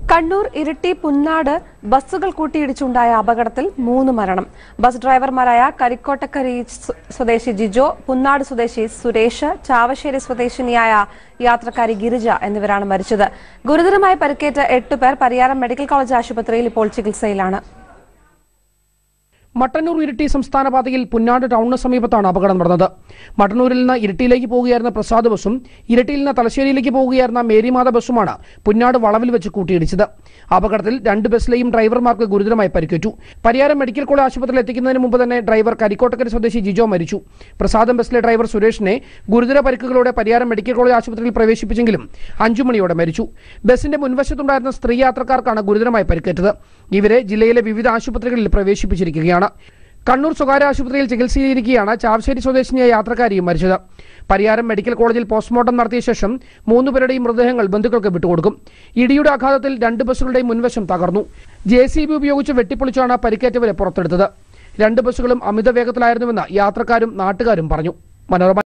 കണ്ണൂർ ഇരിട്ടി പുന്നാട് ബസ്സുകൾ കൂട്ടിയിടിച്ചുണ്ടായ അപകടത്തിൽ മൂന്ന് മരണം ബസ് ഡ്രൈവർമാരായ കരിക്കോട്ടക്കരി സ്വ- സ്വദേശി ജിജോ പുന്നാട് സ്വദേശി സുരേഷ് ചാവശ്ശേരി സ്വദേശിനിയായ യാത്രക്കാരി ഗിരിജ എന്നിവരാണ് മരിച്ചത് ഗുരുതരമായി പരിക്കേറ്റ എട്ടുപേർ പരിയാരം മെഡിക്കൽ കോളേജ് ആശുപത്രിയിൽ ഇപ്പോൾ ചികിത്സയിലാണ് മട്ടന്നൂർ ഇരിട്ടി സംസ്ഥാന പാതയിൽ പുന്നാട് ടൗണിന് സമീപത്താണ് അപകടം നടന്നത് മട്ടന്നൂരിൽ നിന്ന് ഇരിട്ടിയിലേക്ക് പോവുകയായിരുന്ന പ്രസാദ് ബസ്സും ഇരിട്ടിയിൽ നിന്ന് തലശ്ശേരിയിലേക്ക് പോവുകയായിരുന്ന മേരിമാത ബസ്സുമാണ് പുന്നാട് വളവിൽ വെച്ച് കൂട്ടിയിടിച്ചത് അപകടത്തിൽ രണ്ട് ബസ്സിലെയും ഡ്രൈവർമാർക്ക് ഗുരുതരമായി പരിക്കേറ്റു പരിയാരം മെഡിക്കൽ കോളേജ് ആശുപത്രിയിൽ എത്തിക്കുന്നതിന് മുമ്പ് തന്നെ ഡ്രൈവർ കരിക്കോട്ടക്കര സ്വദേശി ജിജോ മരിച്ചു പ്രസാദം ബസ്സിലെ ഡ്രൈവർ സുരേഷിനെ ഗുരുതര പരിക്കുകളോടെ പരിയാരം മെഡിക്കൽ കോളേജ് ആശുപത്രിയിൽ പ്രവേശിപ്പിച്ചെങ്കിലും അഞ്ചു മണിയോടെ മരിച്ചു ബസിന്റെ മുൻവശത്തുണ്ടായിരുന്ന സ്ത്രീ യാത്രക്കാർക്കാണ് ഗുരുതരമായി പരിക്കേറ്റത് ഇവരെ ജില്ലയിലെ വിവിധ ആശുപത്രികളിൽ പ്രവേശിപ്പിച്ചിരിക്കുകയാണ് കണ്ണൂർ സ്വകാര്യ ആശുപത്രിയിൽ ചികിത്സയിലിരിക്കെയാണ് ചാവശ്ശേരി സ്വദേശിനിയായ യാത്രക്കാരിയും മരിച്ചത് പരിയാരം മെഡിക്കൽ കോളേജിൽ പോസ്റ്റ്മോർട്ടം നടത്തിയ ശേഷം മൂന്ന് പേരുടെയും മൃതദേഹങ്ങൾ ബന്ധുക്കൾക്ക് വിട്ടുകൊടുക്കും ഇടിയുടെ ആഘാതത്തിൽ രണ്ട് ബസ്സുകളുടെയും മുൻവശം തകർന്നു ജെ സി ബി ഉപയോഗിച്ച് വെട്ടിപ്പൊളിച്ചാണ് പരിക്കേറ്റവരെ പുറത്തെടുത്തത് രണ്ട് ബസ്സുകളും അമിത വേഗത്തിലായിരുന്നുവെന്ന് യാത്രക്കാരും നാട്ടുകാരും പറഞ്ഞു മനോരമ